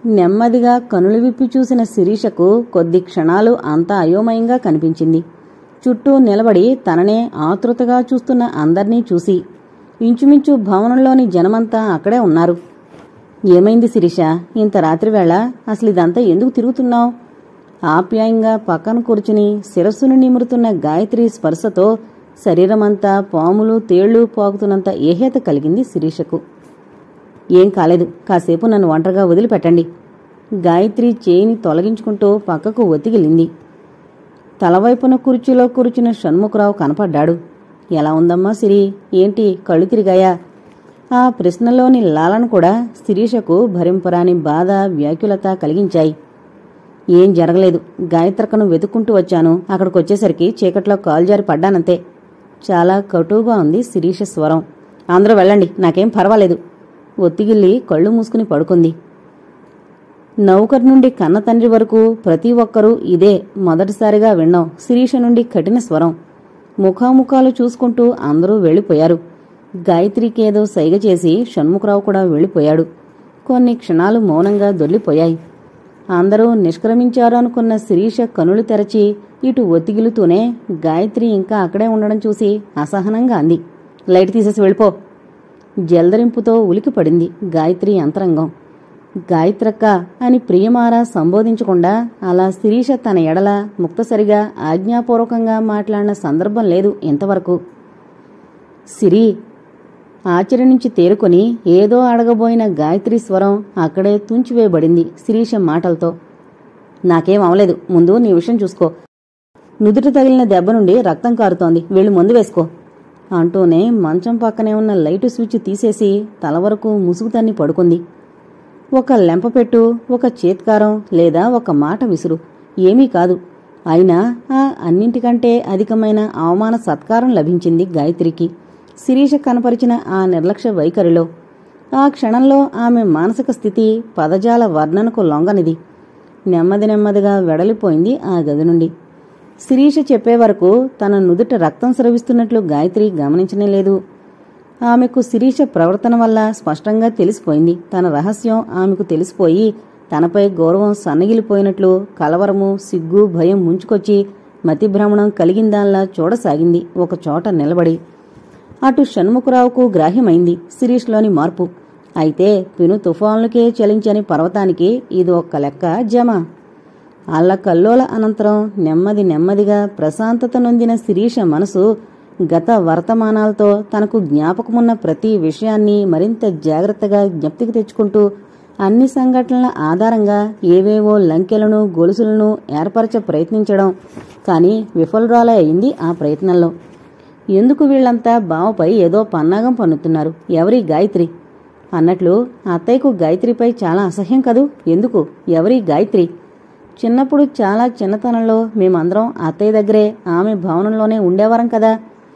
నెమ్మదిగా కనులు విప్పి చూసిన శిరీషకు కొద్ది క్షణాలు అంతా అయోమయంగా కనిపించింది చుట్టూ నిలబడి తననే ఆతృతగా చూస్తున్న అందర్నీ చూసి ఇంచుమించు భవనంలోని జనమంతా అక్కడే ఉన్నారు ఏమైంది శిరీష ఇంత రాత్రివేళ అసలు ఇదంతా ఎందుకు తిరుగుతున్నావు ఆప్యాయంగా పక్కన కూర్చుని శిరస్సును నిమురుతున్న గాయత్రి స్పర్శతో శరీరమంతా పాములు తేళ్లు పోగుతున్నంత ఏహేత కలిగింది శిరీషకు ఏం కాలేదు కాసేపు నన్ను ఒంటరిగా వదిలిపెట్టండి గాయత్రి చేయిని తొలగించుకుంటూ పక్కకు ఒత్తిగిలింది తలవైపున కుర్చీలో కూర్చున్న షణ్ముఖరావు కనపడ్డాడు ఎలా ఉందమ్మా సిరి ఏంటి కళ్ళు తిరిగాయా ఆ ప్రశ్నలోని లాలన కూడా శిరీషకు భరింపరాని బాధ వ్యాకులత కలిగించాయి ఏం జరగలేదు గాయత్రకను వెతుక్కుంటూ వచ్చాను అక్కడికొచ్చేసరికి చీకట్లో కాలు జారి పడ్డానంతే చాలా కటువుగా ఉంది శిరీష స్వరం అందరూ వెళ్ళండి నాకేం పర్వాలేదు ఒత్తిగిల్లి కళ్ళు మూసుకుని పడుకుంది నౌకర్ నుండి కన్న తండ్రి వరకు ప్రతి ఒక్కరూ ఇదే మొదటిసారిగా విన్నాం శిరీష నుండి కఠిన స్వరం ముఖాముఖాలు చూసుకుంటూ అందరూ వెళ్ళిపోయారు గాయత్రికేదో సైగ చేసి షణ్ముఖరావు కూడా వెళ్ళిపోయాడు కొన్ని క్షణాలు మౌనంగా దొర్లిపోయాయి అందరూ నిష్క్రమించారు అనుకున్న శిరీష కనులు తెరచి ఇటు ఒత్తిగిలుతూనే గాయత్రి ఇంకా అక్కడే ఉండడం చూసి అసహనంగా అంది లైట్ తీసేసి వెళ్ళిపో జల్దరింపుతో ఉలికిపడింది గాయత్రి అంతరంగం గాయత్రక్క అని ప్రియమారా సంబోధించకుండా అలా శిరీష తన ఎడల ముక్తసరిగా ఆజ్ఞాపూర్వకంగా మాట్లాడిన సందర్భం లేదు ఇంతవరకు సిరి ఆచరణ నుంచి తేరుకొని ఏదో అడగబోయిన గాయత్రి స్వరం అక్కడే తుంచివేయబడింది శిరీష మాటలతో నాకేం అవలేదు ముందు నీ విషయం చూసుకో నుదుట తగిలిన దెబ్బ నుండి రక్తం కారుతోంది వెళ్ళి మందు వేసుకో అంటూనే మంచం పక్కనే ఉన్న లైటు స్విచ్ తీసేసి తల వరకు ముసుగు తన్ని పడుకుంది ఒక లెంపపెట్టు ఒక చేత్కారం లేదా ఒక మాట విసురు ఏమీ కాదు అయినా ఆ అన్నింటికంటే అధికమైన అవమాన సత్కారం లభించింది గాయత్రికి శిరీష కనపరిచిన ఆ నిర్లక్ష్య వైఖరిలో ఆ క్షణంలో ఆమె మానసిక స్థితి పదజాల వర్ణనకు లొంగనిది నెమ్మది నెమ్మదిగా వెడలిపోయింది ఆ గది నుండి శిరీష చెప్పే వరకు తన నుదుట రక్తం స్రవిస్తున్నట్లు గాయత్రి గమనించనే లేదు ఆమెకు శిరీష ప్రవర్తన వల్ల స్పష్టంగా తెలిసిపోయింది తన రహస్యం ఆమెకు తెలిసిపోయి తనపై గౌరవం సన్నగిలిపోయినట్లు కలవరము సిగ్గు భయం ముంచుకొచ్చి మతిభ్రమణం కలిగిందాల్లా చూడసాగింది ఒక చోట నిలబడి అటు షణ్ముఖరావుకు గ్రాహ్యమైంది శిరీష్లోని మార్పు అయితే పెను తుఫాన్లకే చలించని పర్వతానికి ఇది ఒక్క లెక్క జమ అల్లకల్లోల అనంతరం నెమ్మది నెమ్మదిగా ప్రశాంతత నొందిన శిరీష మనసు గత వర్తమానాలతో తనకు జ్ఞాపకమున్న ప్రతి విషయాన్ని మరింత జాగ్రత్తగా జ్ఞప్తికి తెచ్చుకుంటూ అన్ని సంఘటనల ఆధారంగా ఏవేవో లంకెలను గొలుసులను ఏర్పరచ ప్రయత్నించడం కానీ విఫలురాలే అయింది ఆ ప్రయత్నంలో ఎందుకు వీళ్లంతా బావపై ఏదో పన్నాగం పన్నుతున్నారు ఎవరి గాయత్రి అన్నట్లు అత్తయ్యకు గాయత్రిపై చాలా అసహ్యం కదూ ఎందుకు ఎవరి గాయత్రి చిన్నప్పుడు చాలా చిన్నతనంలో మేమందరం అత్తయ్య దగ్గరే ఆమె భవనంలోనే ఉండేవారం కదా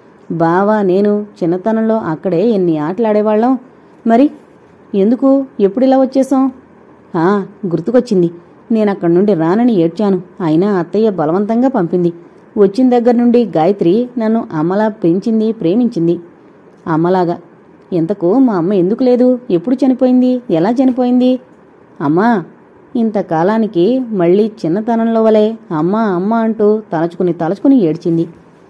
బావ నేను చిన్నతనంలో అక్కడే ఎన్ని ఆటలాడేవాళ్ళం మరి ఎందుకు ఎప్పుడిలా వచ్చేసాం ఆ గుర్తుకొచ్చింది నేను అక్కడి నుండి రానని ఏడ్చాను అయినా అత్తయ్య బలవంతంగా పంపింది వచ్చిన దగ్గర నుండి గాయత్రి నన్ను అమ్మలా పెంచింది ప్రేమించింది అమ్మలాగా ఇంతకు మా అమ్మ ఎందుకు లేదు ఎప్పుడు చనిపోయింది ఎలా చనిపోయింది అమ్మా ఇంతకాలానికి మళ్ళీ చిన్నతనంలో వలె అమ్మా అమ్మ అంటూ తలచుకుని తలచుకుని ఏడ్చింది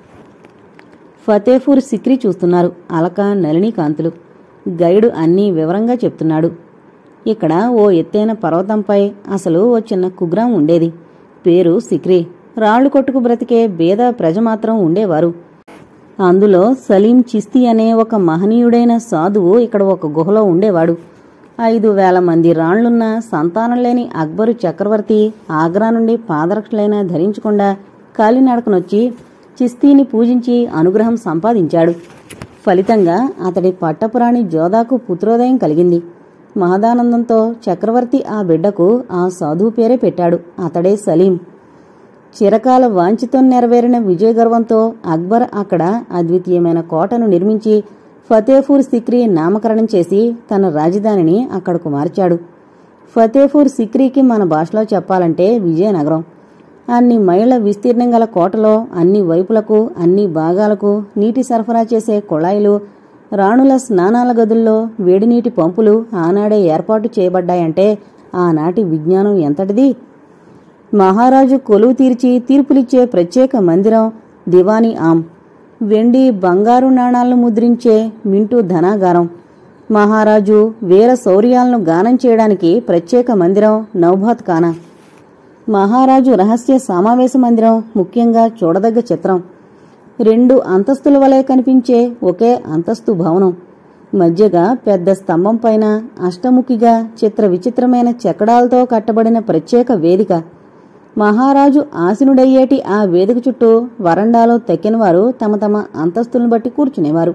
ఫతేపూర్ సిక్రీ చూస్తున్నారు అలక నలిని కాంతులు గైడు అన్నీ వివరంగా చెప్తున్నాడు ఇక్కడ ఓ ఎత్తైన పర్వతంపై అసలు ఓ చిన్న కుగ్రాం ఉండేది పేరు సిక్రీ రాళ్లు కొట్టుకు బ్రతికే బేద ప్రజ మాత్రం ఉండేవారు అందులో సలీం చిస్తీ అనే ఒక మహనీయుడైన సాధువు ఇక్కడ ఒక గుహలో ఉండేవాడు ఐదు వేల మంది రాళ్లున్న సంతానం లేని అక్బరు చక్రవర్తి ఆగ్రా నుండి పాదరక్షలైనా ధరించకుండా కాలినడకనొచ్చి చిస్తీని పూజించి అనుగ్రహం సంపాదించాడు ఫలితంగా అతడి పట్టపురాణి జోదాకు పుత్రోదయం కలిగింది మహదానందంతో చక్రవర్తి ఆ బిడ్డకు ఆ సాధువు పేరే పెట్టాడు అతడే సలీం చిరకాల వాంఛితం నెరవేరిన విజయగర్వంతో అక్బర్ అక్కడ అద్వితీయమైన కోటను నిర్మించి ఫతేపూర్ సిక్రీ నామకరణం చేసి తన రాజధానిని అక్కడకు మార్చాడు ఫతేపూర్ సిక్రీకి మన భాషలో చెప్పాలంటే విజయనగరం అన్ని మైళ్ల విస్తీర్ణం గల కోటలో అన్ని వైపులకు అన్ని భాగాలకు నీటి సరఫరా చేసే కుళాయిలు రాణుల స్నానాల గదుల్లో వేడినీటి పంపులు ఆనాడే ఏర్పాటు చేయబడ్డాయంటే ఆనాటి విజ్ఞానం ఎంతటిది మహారాజు కొలువు తీర్చి తీర్పులిచ్చే ప్రత్యేక మందిరం దివానీ ఆమ్ వెండి బంగారు నాణాలను ముద్రించే మింటూ ధనాగారం మహారాజు వీర శౌర్యాలను గానం చేయడానికి ప్రత్యేక మందిరం నౌభాత్ ఖానా మహారాజు రహస్య సమావేశ మందిరం ముఖ్యంగా చూడదగ్గ చిత్రం రెండు అంతస్తుల వలె కనిపించే ఒకే అంతస్తు భవనం మధ్యగా పెద్ద స్తంభం పైన అష్టముఖిగా చిత్ర విచిత్రమైన చెక్కడాలతో కట్టబడిన ప్రత్యేక వేదిక మహారాజు ఆసీనుడయ్యేటి ఆ వేదిక చుట్టూ వరండాలో తెక్కినవారు తమ తమ అంతస్తులను బట్టి కూర్చునేవారు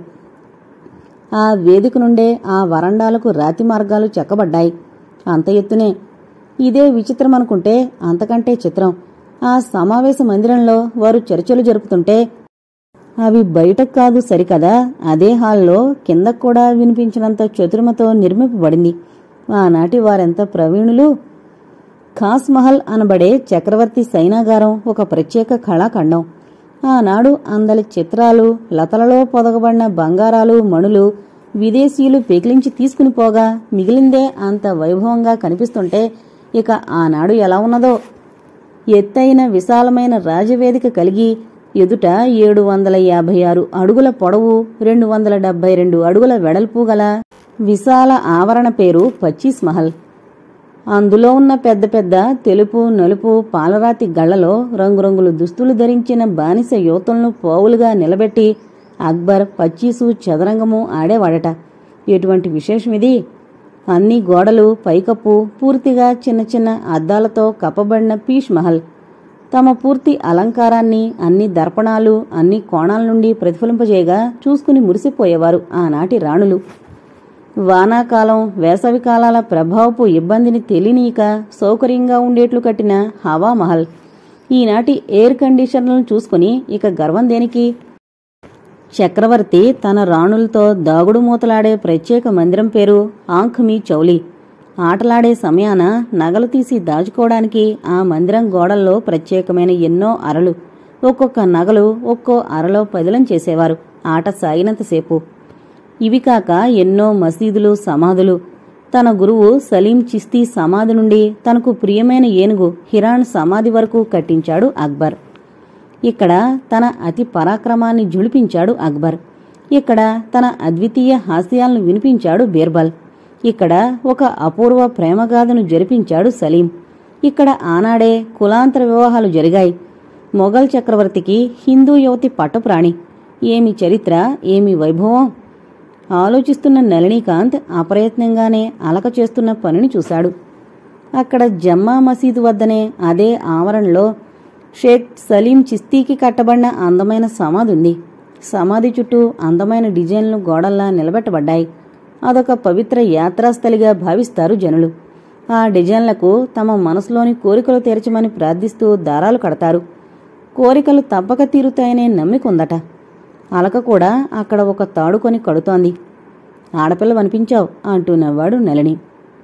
ఆ వేదిక నుండే ఆ వరండాలకు రాతి మార్గాలు చెక్కబడ్డాయి అంత ఎత్తునే ఇదే విచిత్రం అనుకుంటే అంతకంటే చిత్రం ఆ సమావేశ మందిరంలో వారు చర్చలు జరుపుతుంటే అవి బయటకు కాదు సరికదా అదే హాల్లో కిందకు కూడా వినిపించినంత చతురమతో నిర్మింపబడింది ఆనాటి వారెంత ప్రవీణులు ఖాస్ మహల్ అనబడే చక్రవర్తి సైనాగారం ఒక ప్రత్యేక కళాఖండం ఆనాడు అందలి చిత్రాలు లతలలో పొదగబడిన బంగారాలు మణులు విదేశీయులు పెకిలించి తీసుకుని పోగా మిగిలిందే అంత వైభవంగా కనిపిస్తుంటే ఇక ఆనాడు ఎలా ఉన్నదో ఎత్తైన విశాలమైన రాజవేదిక కలిగి ఎదుట ఏడు వందల యాభై ఆరు అడుగుల పొడవు రెండు వందల డెబ్బై రెండు అడుగుల వెడల్పు గల విశాల ఆవరణ పేరు పచ్చీస్ మహల్ అందులో ఉన్న పెద్ద పెద్ద తెలుపు నలుపు పాలరాతి గళ్లలో రంగురంగులు దుస్తులు ధరించిన బానిస యువతులను పోవులుగా నిలబెట్టి అక్బర్ పచ్చీసు చదరంగము ఆడేవాడట ఎటువంటి విశేషమిది అన్ని గోడలు పైకప్పు పూర్తిగా చిన్న చిన్న అద్దాలతో కప్పబడిన పీష్ మహల్ తమ పూర్తి అలంకారాన్ని అన్ని దర్పణాలు అన్ని కోణాల నుండి ప్రతిఫలింపజేయగా చూసుకుని మురిసిపోయేవారు ఆనాటి రాణులు వానాకాలం వేసవి కాలాల ప్రభావపు ఇబ్బందిని తెలియనీక సౌకర్యంగా ఉండేట్లు కట్టిన హవా మహల్ ఈనాటి ఎయిర్ కండిషనర్లను చూసుకుని ఇక గర్వం దేనికి చక్రవర్తి తన రాణులతో దాగుడు మూతలాడే ప్రత్యేక మందిరం పేరు ఆంఖ్మీ చౌలి ఆటలాడే సమయాన నగలు తీసి దాచుకోవడానికి ఆ మందిరం గోడల్లో ప్రత్యేకమైన ఎన్నో అరలు ఒక్కొక్క నగలు ఒక్కో అరలో పదిలం చేసేవారు ఆట సాగినంతసేపు ఇవి కాక ఎన్నో మసీదులు సమాధులు తన గురువు సలీం చిస్తీ సమాధి నుండి తనకు ప్రియమైన ఏనుగు హిరాన్ సమాధి వరకు కట్టించాడు అక్బర్ ఇక్కడ తన అతి పరాక్రమాన్ని జుళిపించాడు అక్బర్ ఇక్కడ తన అద్వితీయ హాస్యాలను వినిపించాడు బీర్బల్ ఇక్కడ ఒక అపూర్వ ప్రేమగాథను జరిపించాడు సలీం ఇక్కడ ఆనాడే కులాంతర వివాహాలు జరిగాయి మొఘల్ చక్రవర్తికి హిందూ యువతి పట్టప్రాణి ఏమి చరిత్ర ఏమి వైభవం ఆలోచిస్తున్న నళినీకాంత్ అప్రయత్నంగానే అలక చేస్తున్న పనిని చూశాడు అక్కడ జమ్మా మసీదు వద్దనే అదే ఆవరణలో షేక్ సలీం చిస్తీకి కట్టబడిన అందమైన సమాధి ఉంది సమాధి చుట్టూ అందమైన డిజైన్లు గోడల్లా నిలబెట్టబడ్డాయి అదొక పవిత్ర యాత్రాస్థలిగా భావిస్తారు జనులు ఆ డిజైన్లకు తమ మనసులోని కోరికలు తీర్చమని ప్రార్థిస్తూ దారాలు కడతారు కోరికలు తప్పక తీరుతాయనే నమ్మికుందట అలక కూడా అక్కడ ఒక తాడుకొని కడుతోంది ఆడపిల్ల అనిపించావు అంటూ నవ్వాడు నళిని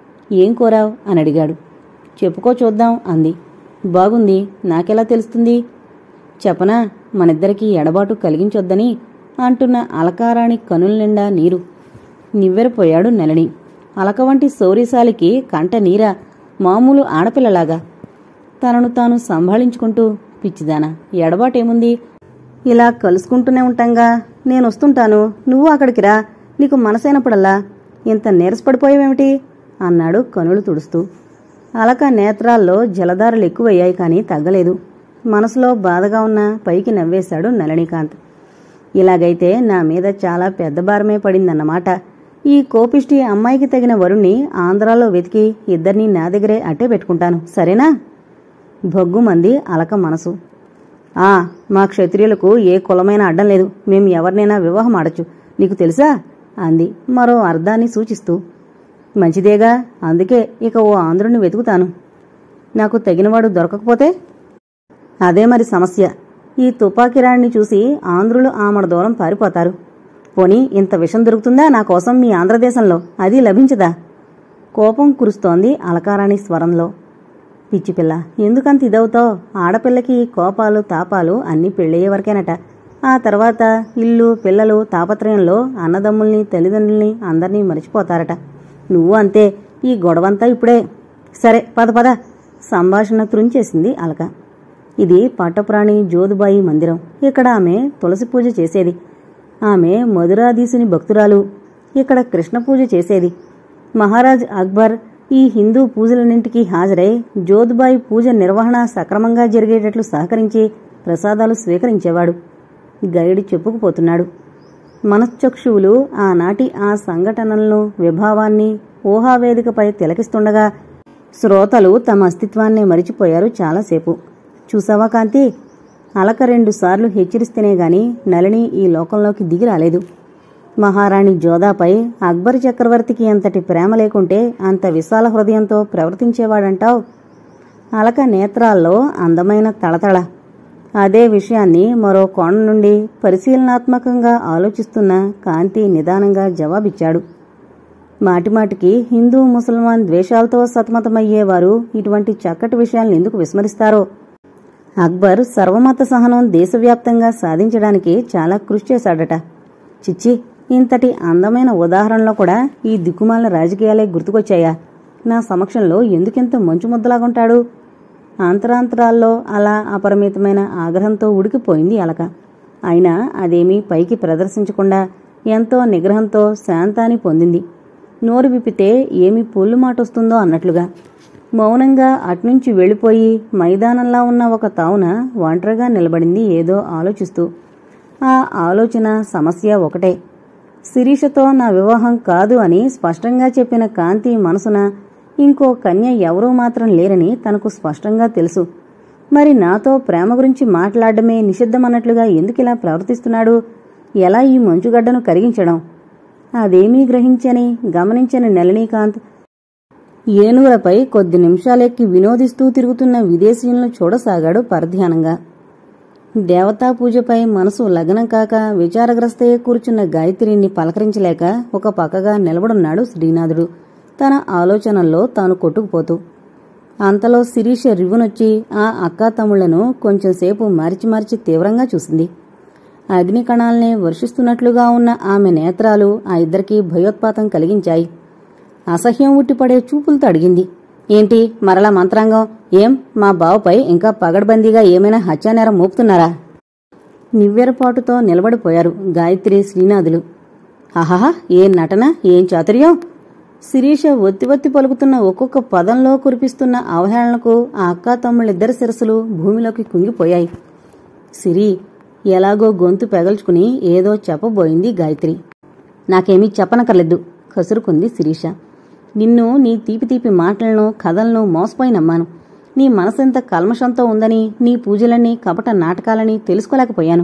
ఏం కోరావు అని అడిగాడు చెప్పుకో చూద్దాం అంది బాగుంది నాకెలా తెలుస్తుంది చెప్పనా మనిద్దరికీ ఎడబాటు కలిగించొద్దని అంటున్న అలకారాణి కనుల నిండా నీరు నివ్వెరపోయాడు నెలని అలక వంటి శౌర్యశాలికి కంట నీరా మామూలు ఆడపిల్లలాగా తనను తాను సంభాళించుకుంటూ పిచ్చిదానా ఎడబాటేముంది ఇలా కలుసుకుంటూనే ఉంటాంగా నేను వస్తుంటాను నువ్వు అక్కడికి రా నీకు మనసైనప్పుడల్లా ఇంత నీరసపడిపోయావేమిటి అన్నాడు కనులు తుడుస్తూ అలక నేత్రాల్లో జలధారలు ఎక్కువయ్యాయి కానీ తగ్గలేదు మనసులో బాధగా ఉన్న పైకి నవ్వేశాడు నళినీకాంత్ ఇలాగైతే నా మీద చాలా పెద్ద భారమే పడిందన్నమాట ఈ కోపిష్టి అమ్మాయికి తగిన వరుణ్ణి ఆంధ్రాలో వెతికి ఇద్దరినీ నా దగ్గరే అట్టే పెట్టుకుంటాను సరేనా భొగ్గుమంది అలక మనసు ఆ మా క్షత్రియులకు ఏ కులమైన అడ్డం లేదు మేం ఎవరినైనా వివాహం ఆడచ్చు నీకు తెలుసా అంది మరో అర్థాన్ని సూచిస్తూ మంచిదేగా అందుకే ఇక ఓ ఆంధ్రుని వెతుకుతాను నాకు తగినవాడు దొరకకపోతే అదే మరి సమస్య ఈ తుపాకిరాణ్ణి చూసి ఆంధ్రులు ఆమడ దూరం పారిపోతారు పోనీ ఇంత విషం దొరుకుతుందా నా కోసం మీ ఆంధ్రదేశంలో అది లభించదా కోపం కురుస్తోంది అలకారాణి స్వరంలో పిచ్చిపిల్ల ఎందుకంత ఇదవుతావు ఆడపిల్లకి కోపాలు తాపాలు అన్నీ పెళ్ళయ్యే వరకేనట ఆ తర్వాత ఇల్లు పిల్లలు తాపత్రయంలో అన్నదమ్ముల్ని తల్లిదండ్రుల్ని అందర్నీ మర్చిపోతారట నువ్వు అంతే ఈ గొడవంతా ఇప్పుడే సరే పద పద సంభాషణ త్రుంచేసింది అలక ఇది పట్టప్రాణి జోదుబాయి మందిరం ఇక్కడ ఆమె తులసి పూజ చేసేది ఆమె మధురాధీసుని భక్తురాలు ఇక్కడ కృష్ణ పూజ చేసేది మహారాజ్ అక్బర్ ఈ హిందూ పూజలన్నింటికీ హాజరై జోదుబాయి పూజ నిర్వహణ సక్రమంగా జరిగేటట్లు సహకరించి ప్రసాదాలు స్వీకరించేవాడు గైడ్ చెప్పుకుపోతున్నాడు మనశ్చక్షువులు ఆనాటి ఆ సంఘటనలను విభావాన్ని ఊహావేదికపై తిలకిస్తుండగా శ్రోతలు తమ అస్తిత్వాన్నే మరిచిపోయారు చాలాసేపు చూసావా కాంతి అలక రెండుసార్లు హెచ్చరిస్తేనే గాని నళిని ఈ లోకంలోకి దిగి రాలేదు మహారాణి జోదాపై అక్బర్ చక్రవర్తికి అంతటి ప్రేమ లేకుంటే అంత విశాల హృదయంతో ప్రవర్తించేవాడంటావు అలక నేత్రాల్లో అందమైన తళతళ అదే విషయాన్ని మరో కోణ నుండి పరిశీలనాత్మకంగా ఆలోచిస్తున్న కాంతి నిదానంగా జవాబిచ్చాడు మాటిమాటికి హిందూ ముసల్మాన్ ద్వేషాలతో సతమతమయ్యేవారు ఇటువంటి చక్కటి విషయాలను ఎందుకు విస్మరిస్తారో అక్బర్ సర్వమత సహనం దేశవ్యాప్తంగా సాధించడానికి చాలా కృషి చేశాడట చిచ్చి ఇంతటి అందమైన ఉదాహరణలో కూడా ఈ దిక్కుమాలిన రాజకీయాలే గుర్తుకొచ్చాయా నా సమక్షంలో ఎందుకెంత మంచు ముద్దలాగుంటాడు అంతరాంతరాల్లో అలా అపరిమితమైన ఆగ్రహంతో ఉడికిపోయింది అలక అయినా అదేమీ పైకి ప్రదర్శించకుండా ఎంతో నిగ్రహంతో శాంతాన్ని పొందింది నోరు విప్పితే ఏమి పొల్లు మాటొస్తుందో అన్నట్లుగా మౌనంగా అట్నుంచి వెళ్ళిపోయి మైదానంలా ఉన్న ఒక తావున ఒంటరిగా నిలబడింది ఏదో ఆలోచిస్తూ ఆ ఆలోచన సమస్య ఒకటే శిరీషతో నా వివాహం కాదు అని స్పష్టంగా చెప్పిన కాంతి మనసున ఇంకో కన్య ఎవరూ మాత్రం లేరని తనకు స్పష్టంగా తెలుసు మరి నాతో ప్రేమ గురించి మాట్లాడడమే నిషిద్ధమన్నట్లుగా ఎందుకిలా ప్రవర్తిస్తున్నాడు ఎలా ఈ మంచుగడ్డను కరిగించడం అదేమీ గ్రహించని గమనించని నళినీకాంత్ ఏనుగులపై కొద్ది నిమిషాలెక్కి వినోదిస్తూ తిరుగుతున్న విదేశీయులను చూడసాగాడు పరధ్యానంగా దేవతా పూజపై మనసు లగ్నం కాక విచారగ్రస్తయ్య కూర్చున్న గాయత్రిని పలకరించలేక ఒక పక్కగా నిలబడున్నాడు శ్రీనాథుడు తన ఆలోచనల్లో తాను కొట్టుకుపోతూ అంతలో శిరీష రివ్వునొచ్చి ఆ అక్కా తమ్ముళ్లను కొంచెంసేపు మార్చి మార్చి తీవ్రంగా చూసింది అగ్ని కణాల్ని వర్షిస్తున్నట్లుగా ఉన్న ఆమె నేత్రాలు ఆ ఇద్దరికీ భయోత్పాతం కలిగించాయి అసహ్యం ఉట్టిపడే చూపులతో అడిగింది ఏంటి మరలా మంత్రాంగం ఏం మా బావపై ఇంకా పగడ్బందీగా ఏమైనా హత్యానేరం మోపుతున్నారా నివ్వెరపాటుతో నిలబడిపోయారు గాయత్రి శ్రీనాథులు ఆహాహా ఏం నటన ఏం చాతుర్యం శిరీష ఒత్తి ఒత్తి పలుకుతున్న ఒక్కొక్క పదంలో కురిపిస్తున్న అవహేళనకు ఆ అక్కా తమ్ముళ్ళిద్దరి శిరసులు భూమిలోకి కుంగిపోయాయి సిరి ఎలాగో గొంతు పెగల్చుకుని ఏదో చెప్పబోయింది గాయత్రి నాకేమీ చెప్పనక్కర్లేదు కసురుకుంది శిరీష నిన్ను నీ తీపి తీపి మాటలను కథలను మోసపోయి నమ్మాను నీ మనసెంత కల్మషంతో ఉందని నీ పూజలన్నీ కపట నాటకాలని తెలుసుకోలేకపోయాను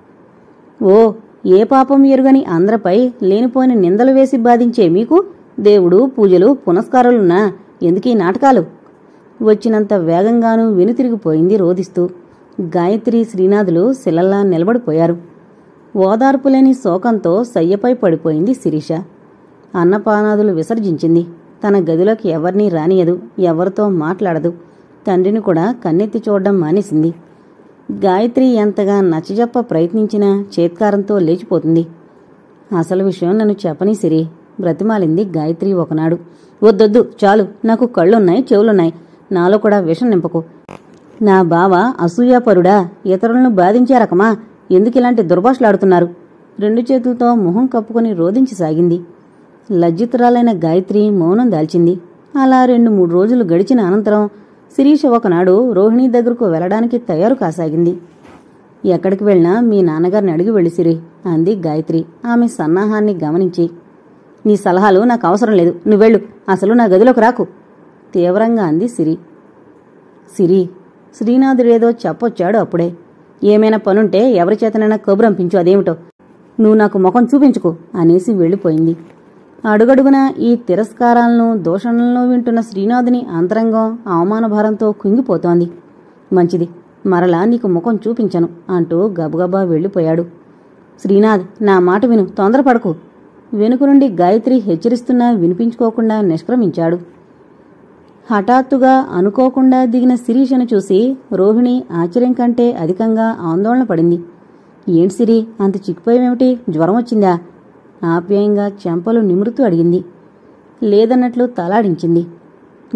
ఓ ఏ పాపం ఎరుగని అందరిపై లేనిపోని నిందలు వేసి బాధించే మీకు దేవుడు పూజలు పునస్కారాలున్నా ఎందుకీ నాటకాలు వచ్చినంత వేగంగానూ వెనుతిరిగిపోయింది రోదిస్తూ గాయత్రి శ్రీనాథులు శిలల్లా నిలబడిపోయారు ఓదార్పులేని శోకంతో సయ్యపై పడిపోయింది శిరీష అన్నపానాదులు విసర్జించింది తన గదిలోకి ఎవరినీ రానియదు ఎవరితో మాట్లాడదు తండ్రిని కూడా కన్నెత్తి చూడడం మానేసింది గాయత్రి ఎంతగా నచ్చజెప్ప ప్రయత్నించినా చేత్కారంతో లేచిపోతుంది అసలు విషయం నన్ను చెప్పని సిరి బ్రతిమాలింది గాయత్రి ఒకనాడు వద్దొద్దు చాలు నాకు కళ్ళున్నాయి చెవులున్నాయి నాలో కూడా విషం నింపకు నా బావ అసూయాపరుడా ఇతరులను బాధించే రకమా ఎందుకిలాంటి దుర్భాషలాడుతున్నారు రెండు చేతులతో మొహం కప్పుకొని రోధించి సాగింది లజ్జితురాలైన గాయత్రి మౌనం దాల్చింది అలా రెండు మూడు రోజులు గడిచిన అనంతరం శిరీష ఒకనాడు రోహిణి దగ్గరకు వెళ్లడానికి తయారు కాసాగింది ఎక్కడికి వెళ్ళినా మీ నాన్నగారిని అడిగి వెళ్ళి సిరి అంది గాయత్రి ఆమె సన్నాహాన్ని గమనించి నీ సలహాలు నాకు అవసరం లేదు నువ్వెళ్ళు అసలు నా గదిలోకి రాకు తీవ్రంగా అంది సిరి సిరి శ్రీనాథుడేదో చెప్పొచ్చాడు అప్పుడే ఏమైనా పనుంటే ఎవరి చేతనైనా కబురంపించు అదేమిటో నువ్వు నాకు ముఖం చూపించుకో అనేసి వెళ్ళిపోయింది అడుగడుగున ఈ తిరస్కారాలను దూషణలను వింటున్న శ్రీనాథుని అంతరంగం అవమానభారంతో కుంగిపోతోంది మంచిది మరలా నీకు ముఖం చూపించను అంటూ గబగబా వెళ్ళిపోయాడు శ్రీనాథ్ నా మాట విను తొందరపడకు వెనుక నుండి గాయత్రి హెచ్చరిస్తున్నా వినిపించుకోకుండా నిష్క్రమించాడు హఠాత్తుగా అనుకోకుండా దిగిన శిరీషను చూసి రోహిణి ఆశ్చర్యం కంటే అధికంగా ఆందోళన పడింది ఏంటి సిరి అంత చిక్కిపోయేమేమిటి జ్వరం వచ్చిందా ఆప్యాయంగా చెంపలు నిమురుతూ అడిగింది లేదన్నట్లు తలాడించింది మరి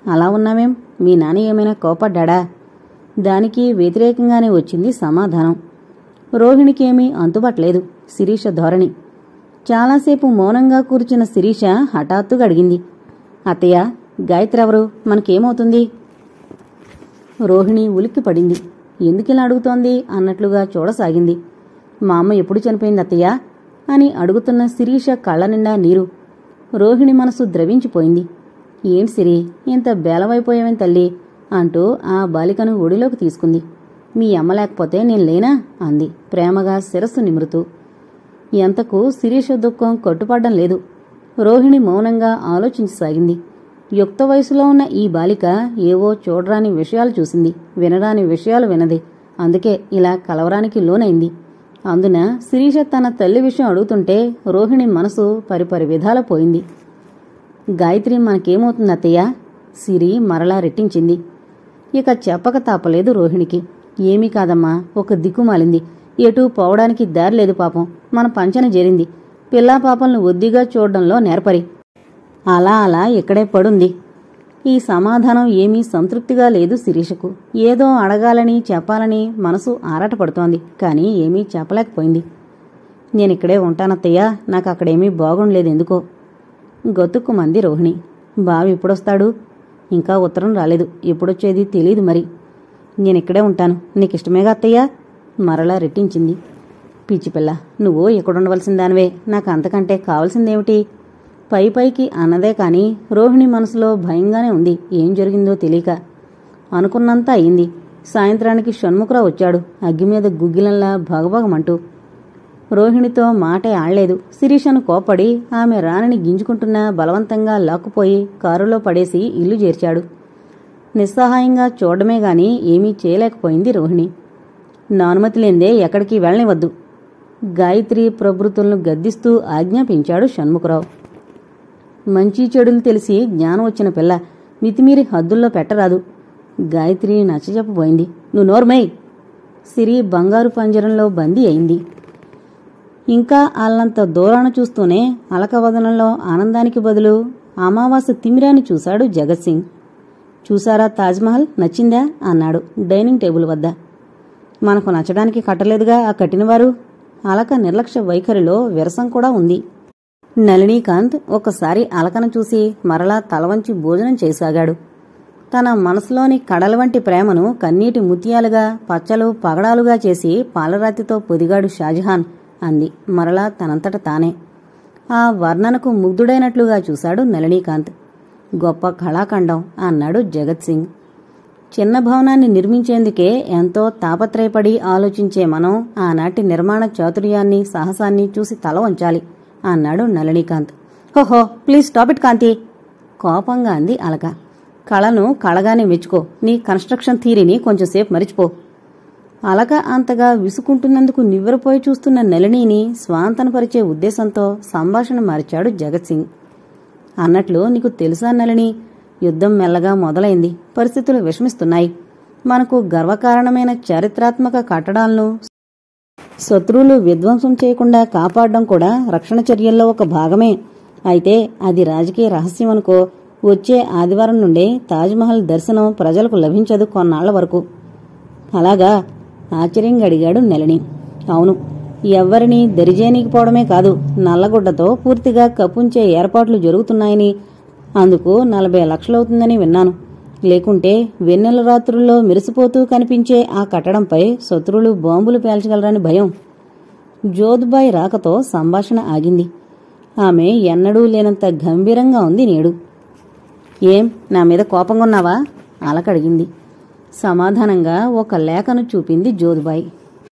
అలా ఉన్నామేం మీ నాన్న ఏమైనా కోపడ్డా దానికి వ్యతిరేకంగానే వచ్చింది సమాధానం రోహిణికేమీ అంతుబట్లేదు శిరీష ధోరణి చాలాసేపు మౌనంగా కూర్చున్న శిరీష హఠాత్తుగా అడిగింది అత్తయ్య గాయత్రెవరు మనకేమవుతుంది రోహిణి ఉలిక్కి పడింది ఎందుకిలా అడుగుతోంది అన్నట్లుగా చూడసాగింది మా అమ్మ ఎప్పుడు చనిపోయింది అత్తయ్య అని అడుగుతున్న శిరీష కళ్ళ నిండా నీరు రోహిణి మనసు ద్రవించిపోయింది ఏంటి సిరి ఇంత బేలవైపోయావేం తల్లి అంటూ ఆ బాలికను ఒడిలోకి తీసుకుంది మీ అమ్మ లేకపోతే నేను లేనా అంది ప్రేమగా శిరస్సు నిమురుతూ ఎంతకు శిరీష దుఃఖం కొట్టుపడ్డం లేదు రోహిణి మౌనంగా ఆలోచించసాగింది యుక్త వయసులో ఉన్న ఈ బాలిక ఏవో చూడరాని విషయాలు చూసింది వినరాని విషయాలు వినది అందుకే ఇలా కలవరానికి లోనైంది అందున శిరీష తన తల్లి విషయం అడుగుతుంటే రోహిణి మనసు పరిపరి విధాల పోయింది గాయత్రి మనకేమవుతుంది అత్తయ్య సిరి మరలా రెట్టించింది ఇక చెప్పక తాపలేదు రోహిణికి ఏమీ కాదమ్మా ఒక దిక్కుమాలింది ఎటూ పోవడానికి దారి లేదు పాపం మన పంచన చేరింది పిల్లా పాపలను ఒద్దిగా చూడడంలో నేర్పరి అలా అలా ఇక్కడే పడుంది ఈ సమాధానం ఏమీ సంతృప్తిగా లేదు శిరీషకు ఏదో అడగాలని చెప్పాలని మనసు ఆరాటపడుతోంది కానీ ఏమీ చెప్పలేకపోయింది నేనిక్కడే ఉంటానత్తయ్యా నాకు అక్కడేమీ బాగుండలేదు ఎందుకో గొతుక్కుమంది రోహిణి బావి ఎప్పుడొస్తాడు ఇంకా ఉత్తరం రాలేదు ఎప్పుడొచ్చేది తెలీదు మరి నేనిక్కడే ఉంటాను నీకిష్టమేగా అత్తయ్యా మరలా రెట్టించింది పిచ్చిపిల్ల నువ్వు ఇక్కడుండవలసిన దానివే నాకు అంతకంటే కావలసిందేమిటి పై పైకి అన్నదే కాని రోహిణి మనసులో భయంగానే ఉంది ఏం జరిగిందో తెలియక అనుకున్నంత అయింది సాయంత్రానికి షణ్ముఖరావు వచ్చాడు అగ్గి మీద గుగ్గిలంలా భగభగమంటూ రోహిణితో మాటే ఆడలేదు శిరీషను కోపడి ఆమె రాణిని గింజుకుంటున్న బలవంతంగా లాక్కుపోయి కారులో పడేసి ఇల్లు చేర్చాడు నిస్సహాయంగా చూడడమే గాని ఏమీ చేయలేకపోయింది రోహిణి నానుమతి లేందే ఎక్కడికి వెళ్ళనివద్దు గాయత్రి ప్రభృతులను గద్దిస్తూ ఆజ్ఞాపించాడు షణ్ముఖరావు మంచి చెడులు తెలిసి జ్ఞానం వచ్చిన పిల్ల మితిమీరి హద్దుల్లో పెట్టరాదు గాయత్రి నచ్చజెప్పబోయింది నువ్వు నోర్మై సిరి బంగారు పంజరంలో బందీ అయింది ఇంకా అల్లంత దూరాన చూస్తూనే అలకవదనంలో ఆనందానికి బదులు అమావాస్య తిమిరాన్ని చూశాడు జగత్ సింగ్ చూసారా తాజ్మహల్ నచ్చిందా అన్నాడు డైనింగ్ టేబుల్ వద్ద మనకు నచ్చడానికి కట్టలేదుగా ఆ కట్టినవారు అలక నిర్లక్ష్య వైఖరిలో విరసం కూడా ఉంది నళినీకాంత్ ఒకసారి అలకను చూసి మరలా తలవంచి భోజనం చేసాగాడు తన మనసులోని కడల వంటి ప్రేమను కన్నీటి ముత్యాలుగా పచ్చలు పగడాలుగా చేసి పాలరాతితో పొదిగాడు షాజహాన్ అంది మరలా తనంతట తానే ఆ వర్ణనకు ముగ్ధుడైనట్లుగా చూశాడు నళినీకాంత్ గొప్ప కళాఖండం అన్నాడు జగత్ సింగ్ చిన్న భవనాన్ని నిర్మించేందుకే ఎంతో తాపత్రయపడి ఆలోచించే మనం ఆనాటి నిర్మాణ చాతుర్యాన్ని సాహసాన్ని చూసి తల వంచాలి అన్నాడు నళినీకాంత్ హోహో ప్లీజ్ స్టాప్ ఇట్ కాంతి కోపంగా అంది అలక కళను కళగానే మెచ్చుకో నీ కన్స్ట్రక్షన్ థీరీని కొంచెంసేపు మరిచిపో అలక అంతగా విసుకుంటున్నందుకు నివ్వెరపోయి చూస్తున్న నళినీని స్వాంతనపరిచే ఉద్దేశంతో సంభాషణ మార్చాడు జగత్ సింగ్ అన్నట్లు నీకు తెలుసా నళిని యుద్ధం మెల్లగా మొదలైంది పరిస్థితులు విషమిస్తున్నాయి మనకు గర్వకారణమైన చారిత్రాత్మక కట్టడాలను శత్రువులు విధ్వంసం చేయకుండా కాపాడడం కూడా రక్షణ చర్యల్లో ఒక భాగమే అయితే అది రాజకీయ రహస్యం అనుకో వచ్చే ఆదివారం నుండే తాజ్మహల్ దర్శనం ప్రజలకు లభించదు కొన్నాళ్ల వరకు అలాగా ఆశ్చర్యంగా అడిగాడు నెలని అవును ఎవ్వరిని దరిజేనీకపోవడమే కాదు నల్లగుడ్డతో పూర్తిగా కప్పుంచే ఏర్పాట్లు జరుగుతున్నాయని అందుకు నలభై లక్షలవుతుందని విన్నాను లేకుంటే వెన్నెల రాత్రుల్లో మెరిసిపోతూ కనిపించే ఆ కట్టడంపై శత్రువులు బాంబులు పేల్చగలరని భయం జోధుబాయ్ రాకతో సంభాషణ ఆగింది ఆమె ఎన్నడూ లేనంత గంభీరంగా ఉంది నేడు ఏం నా మీద కోపంగా ఉన్నావా అలకడిగింది సమాధానంగా ఒక లేఖను చూపింది జోధుబాయ్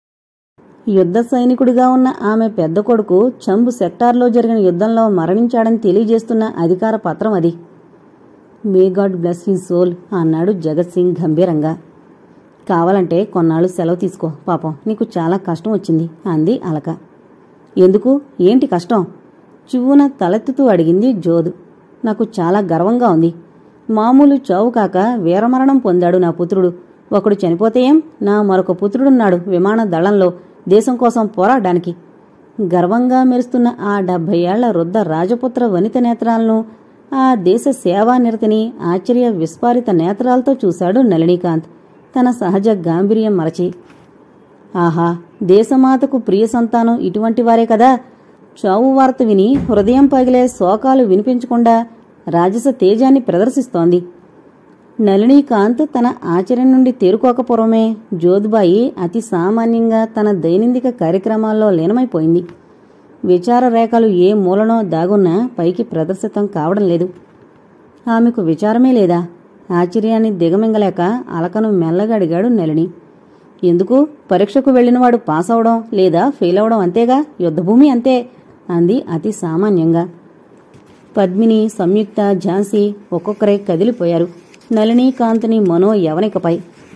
యుద్ధ సైనికుడిగా ఉన్న ఆమె పెద్ద కొడుకు చంబు సెక్టార్లో జరిగిన యుద్ధంలో మరణించాడని తెలియజేస్తున్న అధికార పత్రం అది may God bless his soul అన్నాడు జగత్ సింగ్ గంభీరంగా కావాలంటే కొన్నాళ్ళు సెలవు తీసుకో పాపం నీకు చాలా కష్టం వచ్చింది అంది అలక ఎందుకు ఏంటి కష్టం చివ్వున తలెత్తుతూ అడిగింది జోదు నాకు చాలా గర్వంగా ఉంది మామూలు చావు కాక వీరమరణం పొందాడు నా పుత్రుడు ఒకడు చనిపోతే ఏం నా మరొక పుత్రుడున్నాడు విమాన దళంలో దేశం కోసం పోరాడడానికి గర్వంగా మెరుస్తున్న ఆ డెబ్బై ఏళ్ల వృద్ధ రాజపుత్ర వనిత నేత్రాలను ఆ దేశ సేవా నిరతిని ఆశ్చర్య విస్ఫారిత నేత్రాలతో చూశాడు నళినీకాంత్ తన సహజ గాంభీర్యం మరచి ఆహా దేశమాతకు ప్రియ సంతానం ఇటువంటి వారే కదా చావు వార్త విని హృదయం పగిలే శోకాలు వినిపించకుండా రాజస తేజాన్ని ప్రదర్శిస్తోంది నళినీకాంత్ తన ఆచరణ నుండి తేరుకోకపోవడమే జ్యోతిబాయి అతి సామాన్యంగా తన దైనందిక కార్యక్రమాల్లో లీనమైపోయింది విచార రేఖలు ఏ మూలనో దాగున్నా పైకి ప్రదర్శితం కావడం లేదు ఆమెకు విచారమే లేదా ఆశ్చర్యాన్ని దిగమింగలేక అలకను మెల్లగా అడిగాడు నళిని ఎందుకు పరీక్షకు వెళ్ళినవాడు పాస్ అవడం లేదా ఫెయిల్ అవడం అంతేగా యుద్ధభూమి అంతే అంది అతి సామాన్యంగా పద్మిని సంయుక్త ఝాన్సీ ఒక్కొక్కరే కదిలిపోయారు నళినీకాంత్ని మనో యవనికపై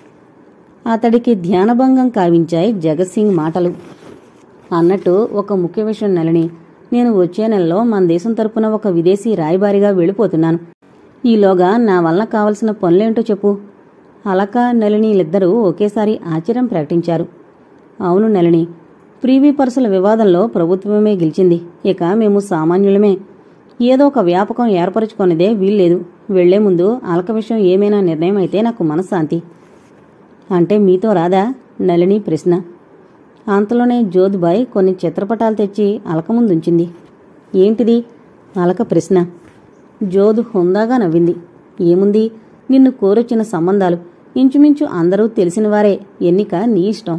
అతడికి ధ్యానభంగం కావించాయి జగత్ మాటలు అన్నట్టు ఒక ముఖ్య విషయం నళిని నేను వచ్చే నెలలో మన దేశం తరపున ఒక విదేశీ రాయబారిగా వెళ్ళిపోతున్నాను ఈలోగా నా వల్ల కావలసిన పనులేంటో చెప్పు అలక నళినీలిద్దరూ ఒకేసారి ఆశ్చర్యం ప్రకటించారు అవును నళిని ప్రీవీ పర్సుల వివాదంలో ప్రభుత్వమే గెలిచింది ఇక మేము సామాన్యులమే ఏదో ఒక వ్యాపకం ఏర్పరచుకొనిదే వీల్లేదు వెళ్లే ముందు అలక విషయం ఏమైనా నిర్ణయం అయితే నాకు మనశ్శాంతి అంటే మీతో రాదా నళిని ప్రశ్న అంతలోనే జ్యోతిబాయ్ కొన్ని చిత్రపటాలు తెచ్చి అలక ముందుంచింది ఏంటిది అలక ప్రశ్న జోదు హుందాగా నవ్వింది ఏముంది నిన్ను కోరొచ్చిన సంబంధాలు ఇంచుమించు అందరూ తెలిసినవారే ఎన్నిక నీ ఇష్టం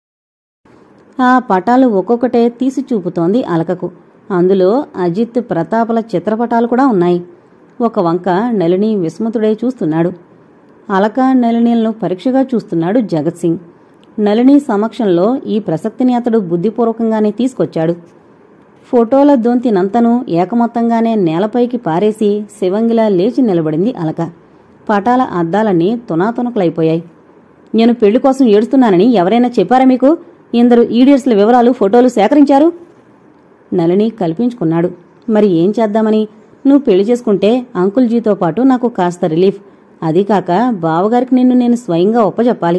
ఆ పటాలు ఒక్కొక్కటే తీసి చూపుతోంది అలకకు అందులో అజిత్ ప్రతాపల చిత్రపటాలు కూడా ఉన్నాయి ఒక వంక నళిని విస్మతుడై చూస్తున్నాడు అలక నళినీలను పరీక్షగా చూస్తున్నాడు జగత్ సింగ్ నళిని సమక్షంలో ఈ ప్రసక్తిని అతడు బుద్ధిపూర్వకంగానే తీసుకొచ్చాడు ఫోటోల దొంతినంతను ఏకమొత్తంగానే నేలపైకి పారేసి శివంగిలా లేచి నిలబడింది అలక పటాల అద్దాలన్నీ తునాతునకలైపోయాయి నేను పెళ్లి కోసం ఏడుస్తున్నానని ఎవరైనా చెప్పారా మీకు ఇందరు ఈడియట్స్ల వివరాలు ఫోటోలు సేకరించారు నళిని కల్పించుకున్నాడు మరి ఏం చేద్దామని నువ్వు పెళ్లి చేసుకుంటే అంకుల్జీతో పాటు నాకు కాస్త రిలీఫ్ అదీ కాక బావగారికి నిన్ను నేను స్వయంగా ఒప్పజెప్పాలి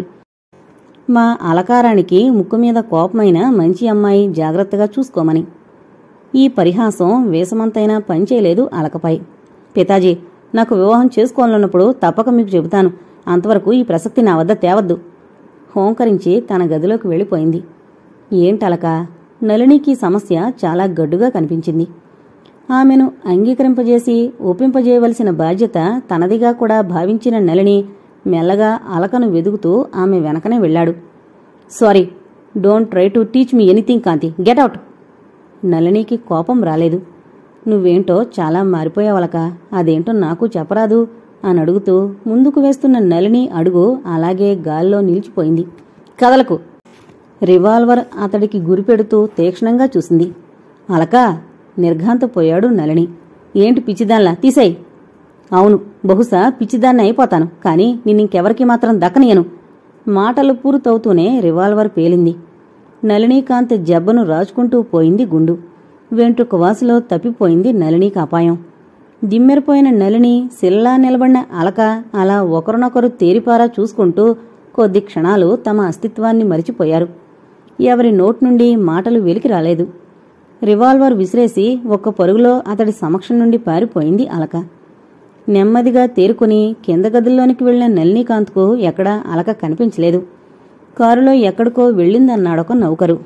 మా అలకారానికి ముక్కు మీద కోపమైన మంచి అమ్మాయి జాగ్రత్తగా చూసుకోమని ఈ పరిహాసం వేసమంతైనా పనిచేయలేదు అలకపై పితాజీ నాకు వివాహం చేసుకోవాలన్నప్పుడు తప్పక మీకు చెబుతాను అంతవరకు ఈ ప్రసక్తి నా వద్ద తేవద్దు హోంకరించి తన గదిలోకి వెళ్ళిపోయింది ఏంటలక నళినికి ఈ సమస్య చాలా గడ్డుగా కనిపించింది ఆమెను అంగీకరింపజేసి ఒప్పింపజేయవలసిన బాధ్యత తనదిగా కూడా భావించిన నళిని మెల్లగా అలకను వెదుగుతూ ఆమె వెనకనే వెళ్ళాడు sorry don't try to teach me anything Kanthi get out నళినికి కోపం రాలేదు నువ్వేంటో చాలా మారిపోయావలక అదేంటో నాకు చెప్పరాదు అని అడుగుతూ ముందుకు వేస్తున్న నళిని అడుగు అలాగే గాల్లో నిలిచిపోయింది కదలకు రివాల్వర్ అతడికి గురిపెడుతూ తీక్షణంగా చూసింది అలక నిర్ఘాంతపోయాడు నళిని ఏంటి పిచ్చిదాన్లా తీసేయ్ అవును బహుశా పిచ్చిదాన్ని అయిపోతాను కానీ నిన్నింకెవరికి మాత్రం దక్కనియను మాటలు పూర్తవుతూనే రివాల్వర్ పేలింది నళినీకాంత్ జబ్బను రాచుకుంటూ పోయింది గుండు వెంట్రుక వాసులో తప్పిపోయింది నళినీకి అపాయం దిమ్మెరిపోయిన నళిని సిల్లా నిలబడిన అలక అలా ఒకరినొకరు తేరిపారా చూసుకుంటూ కొద్ది క్షణాలు తమ అస్తిత్వాన్ని మరిచిపోయారు ఎవరి నోట్ నుండి మాటలు వెలికి రాలేదు రివాల్వర్ విసిరేసి ఒక్క పరుగులో అతడి సమక్షం నుండి పారిపోయింది అలక నెమ్మదిగా తేరుకుని కింద గదుల్లోనికి వెళ్లిన నళినీకాంత్కు ఎక్కడా అలక కనిపించలేదు కారులో ఎక్కడికో వెళ్ళిందన్నాడొక నౌకరు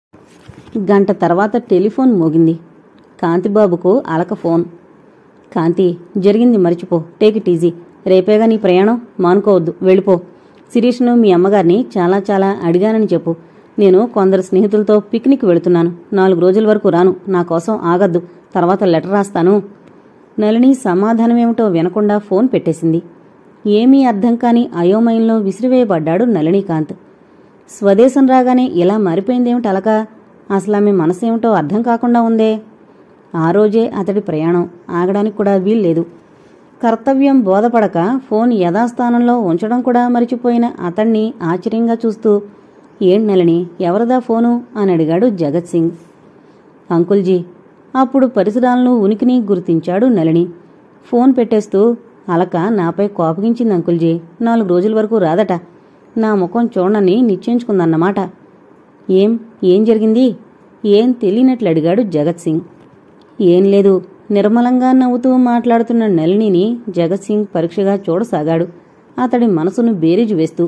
గంట తర్వాత టెలిఫోన్ మోగింది కాంతిబాబుకు అలక ఫోన్ కాంతి జరిగింది మర్చిపో టేక్ ఇట్ ఈజీ రేపేగా నీ ప్రయాణం మానుకోవద్దు వెళ్ళిపో శిరీష్ను మీ అమ్మగారిని చాలా చాలా అడిగానని చెప్పు నేను కొందరు స్నేహితులతో పిక్నిక్ వెళుతున్నాను నాలుగు రోజుల వరకు రాను నా కోసం ఆగద్దు తర్వాత లెటర్ రాస్తాను నళిని సమాధానమేమిటో వినకుండా ఫోన్ పెట్టేసింది ఏమీ అర్థం కాని అయోమయంలో విసిరివేయబడ్డాడు నళినీకాంత్ స్వదేశం రాగానే ఇలా మారిపోయిందేమిటి అలక అసలు ఆమె మనసేమిటో అర్థం కాకుండా ఉందే ఆ రోజే అతడి ప్రయాణం ఆగడానికి కూడా వీల్లేదు కర్తవ్యం బోధపడక ఫోన్ యథాస్థానంలో ఉంచడం కూడా మరిచిపోయిన అతణ్ణి ఆశ్చర్యంగా చూస్తూ ఏం నెలని ఎవరిదా ఫోను అని అడిగాడు జగత్ సింగ్ అంకుల్జీ అప్పుడు పరిసరాలను ఉనికిని గుర్తించాడు నళిని ఫోన్ పెట్టేస్తూ అలక నాపై కోపగించింది అంకుల్జీ నాలుగు రోజుల వరకు రాదట నా ముఖం చూడనని నిశ్చయించుకుందన్నమాట ఏం ఏం జరిగింది ఏం తెలియనట్లు అడిగాడు జగత్ సింగ్ ఏం లేదు నిర్మలంగా నవ్వుతూ మాట్లాడుతున్న నళినిని జగత్ సింగ్ పరీక్షగా చూడసాగాడు అతడి మనసును బేరీజు వేస్తూ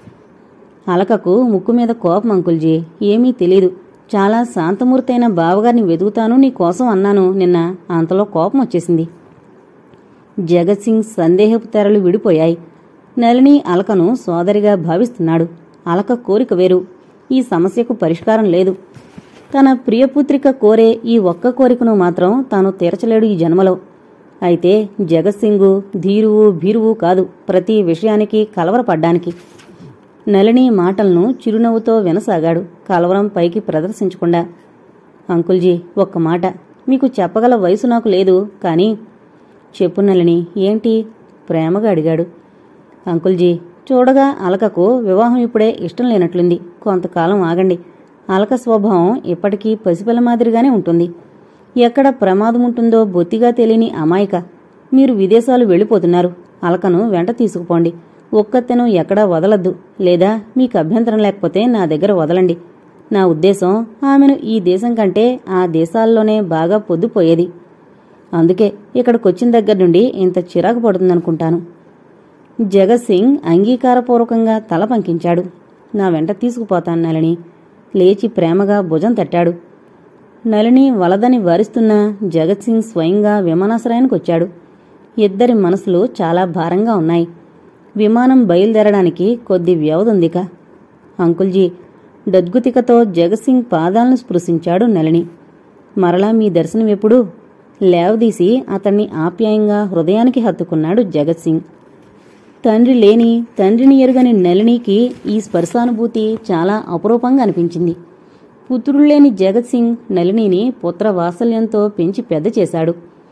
అలకకు ముక్కు మీద కోపం అంకుల్జీ ఏమీ తెలీదు చాలా శాంతమూర్తైన బావగారిని వెతుకుతాను నీ కోసం అన్నాను నిన్న అంతలో కోపం వచ్చేసింది జగత్ సింగ్ సందేహపు తెరలు విడిపోయాయి నళిని అలకను సోదరిగా భావిస్తున్నాడు అలక కోరిక వేరు ఈ సమస్యకు పరిష్కారం లేదు తన ప్రియపుత్రిక కోరే ఈ ఒక్క కోరికను మాత్రం తాను తీర్చలేడు ఈ జన్మలో అయితే జగత్ సింగు ధీరువు భీరువు కాదు ప్రతి విషయానికి కలవరపడ్డానికి నళిని మాటలను చిరునవ్వుతో వినసాగాడు కలవరం పైకి ప్రదర్శించకుండా అంకుల్జీ ఒక్క మాట మీకు చెప్పగల వయసు నాకు లేదు కానీ చెప్పు నళిని ఏంటి ప్రేమగా అడిగాడు అంకుల్జీ చూడగా అలకకు వివాహం ఇప్పుడే ఇష్టం లేనట్లుంది కొంతకాలం ఆగండి అలక స్వభావం ఇప్పటికీ పసిపిల్ల మాదిరిగానే ఉంటుంది ఎక్కడ ప్రమాదం ఉంటుందో బొత్తిగా తెలియని అమాయక మీరు విదేశాలు వెళ్ళిపోతున్నారు అలకను వెంట తీసుకుపోండి ఒక్కతెను ఎక్కడా వదలద్దు లేదా మీకు అభ్యంతరం లేకపోతే నా దగ్గర వదలండి నా ఉద్దేశం ఆమెను ఈ దేశం కంటే ఆ దేశాల్లోనే బాగా పొద్దుపోయేది అందుకే ఇక్కడికొచ్చిన దగ్గర నుండి ఇంత చిరాకు పడుతుందనుకుంటాను జగత్ సింగ్ అంగీకారపూర్వకంగా తల పంకించాడు నా వెంట తీసుకుపోతాను నళిని లేచి ప్రేమగా భుజం తట్టాడు నళిని వలదని వారిస్తున్న జగత్ సింగ్ స్వయంగా విమానాశ్రయానికి వచ్చాడు ఇద్దరి మనసులు చాలా భారంగా ఉన్నాయి విమానం బయలుదేరడానికి కొద్ది వ్యవధుందిక అంకుల్జీ డద్గుతికతో జగత్ సింగ్ పాదాలను స్పృశించాడు నళిని మరలా మీ దర్శనం ఎప్పుడు లేవదీసి అతన్ని ఆప్యాయంగా హృదయానికి హత్తుకున్నాడు జగత్ సింగ్ తండ్రి లేని తండ్రిని ఎరుగని నళినికి ఈ స్పర్శానుభూతి చాలా అపురూపంగా అనిపించింది పుత్రుడు లేని జగత్ సింగ్ నళినిని పుత్ర వాత్సల్యంతో పెంచి పెద్ద చేశాడు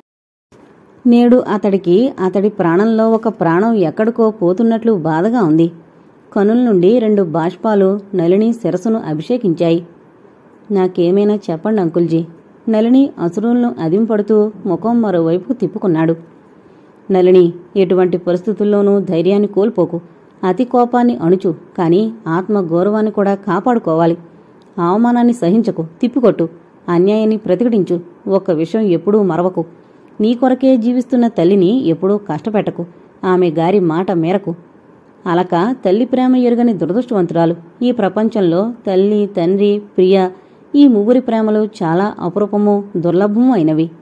నేడు అతడికి అతడి ప్రాణంలో ఒక ప్రాణం ఎక్కడికో పోతున్నట్లు బాధగా ఉంది కనుల నుండి రెండు బాష్పాలు నళిని శిరసును అభిషేకించాయి నాకేమైనా చెప్పండి అంకుల్జీ నళిని అసురులను అదింపడుతూ ముఖం మరోవైపుకు తిప్పుకున్నాడు నళిని ఎటువంటి పరిస్థితుల్లోనూ ధైర్యాన్ని కోల్పోకు అతి కోపాన్ని అణుచు కాని ఆత్మ గౌరవాన్ని కూడా కాపాడుకోవాలి అవమానాన్ని సహించకు తిప్పికొట్టు అన్యాయాన్ని ప్రతిఘటించు ఒక్క విషయం ఎప్పుడూ మరవకు నీ కొరకే జీవిస్తున్న తల్లిని ఎప్పుడూ కష్టపెట్టకు ఆమె గారి మాట మేరకు అలక తల్లి ప్రేమ ఎరుగని దురదృష్టవంతురాలు ఈ ప్రపంచంలో తల్లి తండ్రి ప్రియ ఈ ముగ్గురి ప్రేమలు చాలా అపురూపము దుర్లభము అయినవి